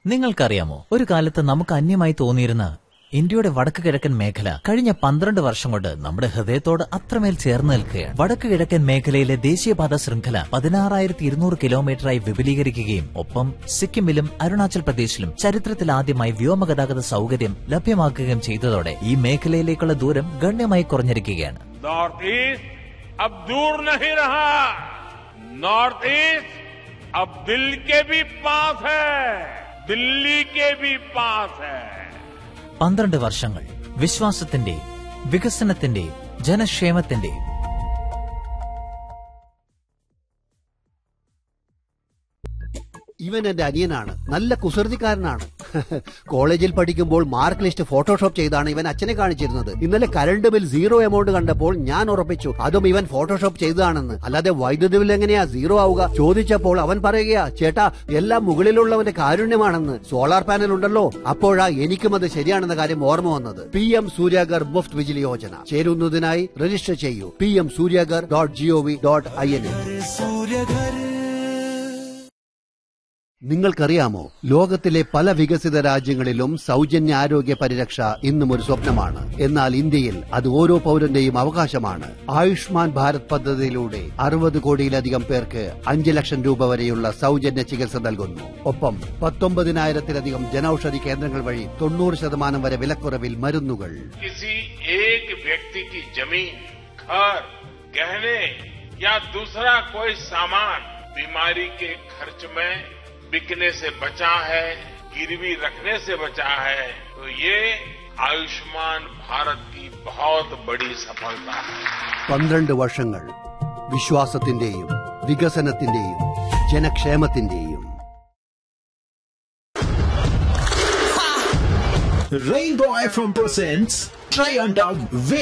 നിങ്ങൾക്കറിയാമോ ഒരു കാലത്ത് നമുക്ക് അന്യമായി തോന്നിയിരുന്ന ഇന്ത്യയുടെ വടക്ക് കിഴക്കൻ മേഖല കഴിഞ്ഞ പന്ത്രണ്ട് വർഷം കൊണ്ട് നമ്മുടെ ഹൃദയത്തോട് അത്രമേൽ ചേർന്ന് നിൽക്കുകയാണ് വടക്ക് കിഴക്കൻ മേഖലയിലെ ദേശീയപാത ശൃംഖല പതിനാറായിരത്തി ഇരുന്നൂറ് കിലോമീറ്ററായി വിപുലീകരിക്കുകയും ഒപ്പം സിക്കിമിലും അരുണാചൽ പ്രദേശിലും ചരിത്രത്തിൽ ആദ്യമായി വ്യോമഗതാഗത സൗകര്യം ലഭ്യമാക്കുകയും ചെയ്തതോടെ ഈ മേഖലയിലേക്കുള്ള ദൂരം ഗണ്യമായി കുറഞ്ഞിരിക്കുകയാണ് नॉर्थ ईस्ट अब दूर नहीं रहा नॉर्थ ईस्ट अब दिल के भी पास है दिल्ली के भी पास है പന്ത്രണ്ട് വർഷങ്ങൾ വിശ്വാസത്തിന്റെ വികസനത്തിന്റെ ജനക്ഷേമത്തിന്റെ ഇവൻ എന്റെ അനിയനാണ് നല്ല കുസൃതിക്കാരനാണ് കോളേജിൽ പഠിക്കുമ്പോൾ മാർക്ക് ലിസ്റ്റ് ഫോട്ടോഷോപ്പ് ചെയ്താണ് ഇവൻ അച്ഛനെ കാണിച്ചിരുന്നത് ഇന്നലെ കറണ്ട് ബിൽ സീറോ എമൗണ്ട് കണ്ടപ്പോൾ ഞാൻ ഉറപ്പിച്ചു അതും ഇവൻ ഫോട്ടോഷോപ്പ് ചെയ്തതാണെന്ന് അല്ലാതെ വൈദ്യുതി ബിൽ എങ്ങനെയാ സീറോ ആവുക ചോദിച്ചപ്പോൾ അവൻ പറയുകയാ ചേട്ടാ എല്ലാം മുകളിലുള്ളവന്റെ കാരുണ്യമാണെന്ന് സോളാർ പാനൽ ഉണ്ടല്ലോ അപ്പോഴാ എനിക്കും അത് ശരിയാണെന്ന കാര്യം ഓർമ്മ വന്നത് പി എം സൂര്യാഗർ മുഫ്ത് വിജിലി യോജന ചേരുന്നതിനായി രജിസ്റ്റർ ചെയ്യൂ P M Suryaghar dot G O V dot I N നിങ്ങൾക്കറിയാമോ ലോകത്തിലെ പല വികസിത രാജ്യങ്ങളിലും സൗജന്യ ആരോഗ്യ പരിരക്ഷ ഇന്നും ഒരു സ്വപ്നമാണ് എന്നാൽ ഇന്ത്യയിൽ അത് ഓരോ പൗരന്റെയും അവകാശമാണ് ആയുഷ്മാൻ ഭാരത് പദ്ധതിയിലൂടെ അറുപത് കോടിയിലധികം പേർക്ക് അഞ്ച് ലക്ഷം രൂപ വരെയുള്ള സൗജന്യ ചികിത്സ നൽകുന്നു ഒപ്പം പത്തൊമ്പതിനായിരത്തിലധികം ജനൌഷധി കേന്ദ്രങ്ങൾ വഴി തൊണ്ണൂറ് ശതമാനം വരെ വിലക്കുറവിൽ മരുന്നുകൾ किसी एक व्यक्ति की जमीन घर गहने या दूसरा कोई सामान बीमारी के खर्च में बिकने से बचा है गिरवी रखने से बचा है तो ये आयुष्मान भारत की बहुत बड़ी सफलता है പന്ത്രണ്ട് വർഷങ്ങൾ വിശ്വാസത്തിന്റെയും വികസനത്തിന്റെയും ജനക്ഷേമത്തിന്റെയും Rainbow FM presents Try and Out